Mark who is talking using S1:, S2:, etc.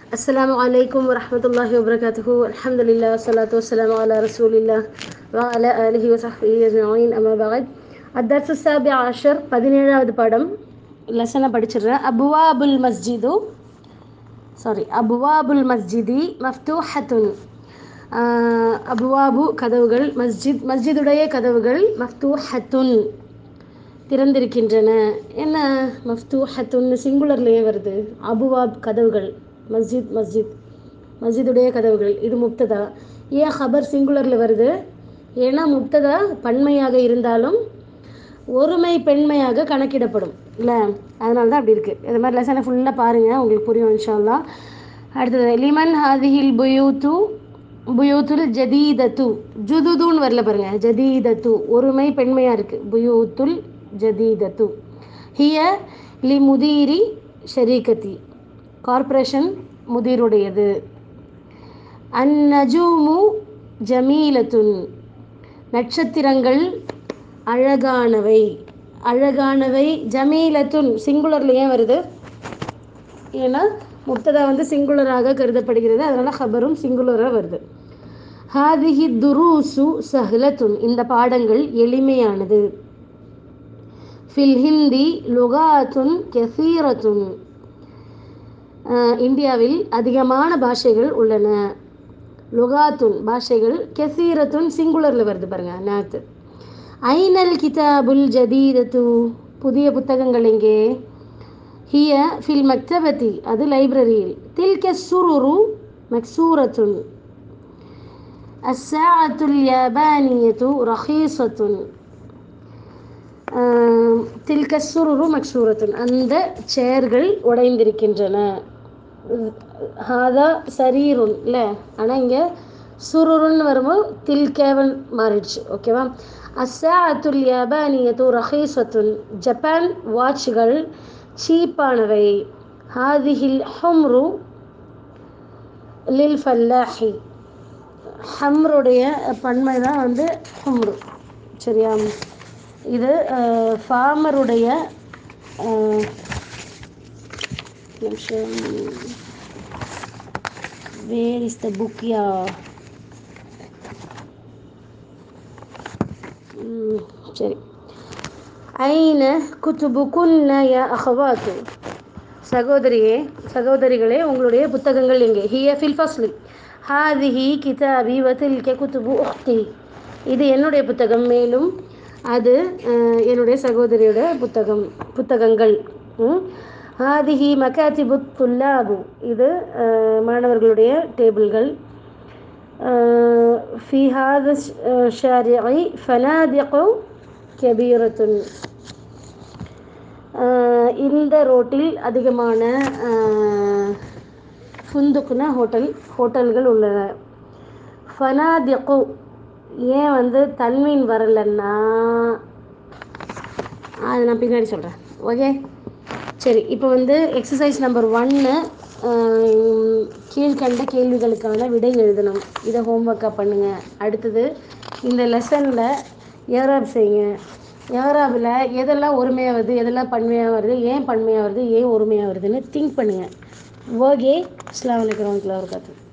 S1: السلام عليكم ورحمة الله وبركاته الحمد لله والصلاة والسلام على رسول الله وعلى آله وصحبه أجمعين أما بعد الدرس السابع عشر பதினேழாவது படம் லெசனை படிச்சிடுறேன் அபுவாபுல் மஸ்ஜிது சாரி அபுவாபுல் மஸ்ஜிதி மஃப்தூஹத்துன் ஆஹ், அபுவாபு கதவுகள் மஸ்ஜித் மஸ்ஜிதுடைய கதவுகள் மஃப்தூஹத்துன் திறந்திருக்கின்றன என்ன மஃப்தூஹத்துன்னு சிங்குலர்லேயே வருது அபுவாப் கதவுகள் மஸ்ஜித் மஸ்ஜித் மஸ்ஜிதுடைய கதவுகள் இது முப்ததா ஏன் ஹபர் சிங்குலரில் வருது ஏன்னா முப்ததா பன்மையாக இருந்தாலும் ஒருமை பெண்மையாக கணக்கிடப்படும் இல்லை அதனால தான் அப்படி இருக்குது இது மாதிரி லெசனை ஃபுல்லாக பாருங்கள் உங்களுக்கு புரியும் இன்ஷா அல்லாஹ் அடுத்தது லிமன் ஹாதிஹில் புயூத்து புயூத்துல் ஜதீதத்து ஜுதுதுன்னு வரல பாருங்க ஜதீதத்து ஒருமை பெண்மையாக இருக்குது புயூத்துல் ஜதீதத்து ஹிய லி முதீரி ஷரீகத்தி கார்ப்பரேஷன் முதிருடையது அந்நஜூமு ஜமீலத்துன் நட்சத்திரங்கள் அழகானவை அழகானவை ஜமீலத்துன் சிங்குலரில் ஏன் வருது ஏன்னா முப்ததா வந்து சிங்குலராக கருதப்படுகிறது அதனால் ஹபரும் சிங்குலராக வருது ஹாதிஹி துருசு சஹ்லத்துன் இந்த பாடங்கள் எளிமையானது ஃபில் ஹிந்தி லுகாத்துன் கெசீரத்துன் அஹ், இந்தியாவில் அதிகமான பாஷைகள் உள்ளன லுகாத்துன் பாஷைகள் கெசீரத்துன் சிங்குலரில் வருது பாருங்க நேத்து ஐனல் கிதாபுல் ஜதீதத்து புதிய புத்தகங்கள் எங்கே ஹிய ஃபில் மக்தபதி அது லைப்ரரியில் தில்க சுருரு மக்சூரத்துன் الساعة اليابانية رخيصة ஆம், தில்க சுருரு மக்சூரத்துன் அந்த சேர்கள் உடைந்திருக்கின்றன ஹாதா சரீருன் இல்லை ஆனால் இங்கே சுருருன்னு வரும்போது தில்கேவன் மாறிடுச்சு ஓகேவா அஸ்ஸாஅத்துல் யாபானியத்து ரஹீசத்துன் ஜப்பான் வாட்ச்கள் சீப்பானவை ஹாதிஹில் ஹம்ரு லில் ஃபல்லாஹி ஹம்ருடைய பன்மை தான் வந்து ஹம்ரு சரியா இது ஃபார்மருடைய நிமிஷம் வேர் இஸ் த புக் யா ம், சரி ஐன குத்துபுக்குன்ன யா அஹவாத்து சகோதரியே சகோதரிகளே உங்களுடைய புத்தகங்கள் எங்கே ஹிய ஃபில் ஃபஸ்லி ஹாதிஹி கிதாபி வதில்க குத்துபு உக்தி இது என்னுடைய புத்தகம் மேலும் அது அஹ், என்னுடைய சகோதரியோட புத்தகம் புத்தகங்கள் ம். ஹாதிஹி மகாத்திபு துல்லாபு இது அஹ், மாணவர்களுடைய டேபிள்கள் அஹ், في هذا الشارع فنادق كبيرة ஆஹ் இந்த ரோட்டில் அதிகமான ஆஹ், ஃபுந்துக்குனா ஹோட்டல் ஹோட்டல்கள் உள்ளன ஃபனாதிகு ஏன் வந்து தன்மீன் வரலன்னா அது நான் பின்னாடி சொல்கிறேன் ஓகே சரி இப்போ வந்து எக்ஸசைஸ் நம்பர் ஒன்று கீழ்கண்ட கேள்விகளுக்கான விடை எழுதணும் இதை ஹோம்ஒர்க்காக பண்ணுங்கள் அடுத்தது இந்த லெசனில் ஏராப் செய்யுங்க ஏராபில் எதெல்லாம் ஒருமையாக வருது எதெல்லாம் பன்மையாக வருது ஏன் பன்மையாக வருது ஏன் ஒருமையாக வருதுன்னு திங்க் பண்ணுங்கள் ஓகே அஸ்லாம் வலைக்கம் வரமத்துல்லாஹி வபரகாத்துஹு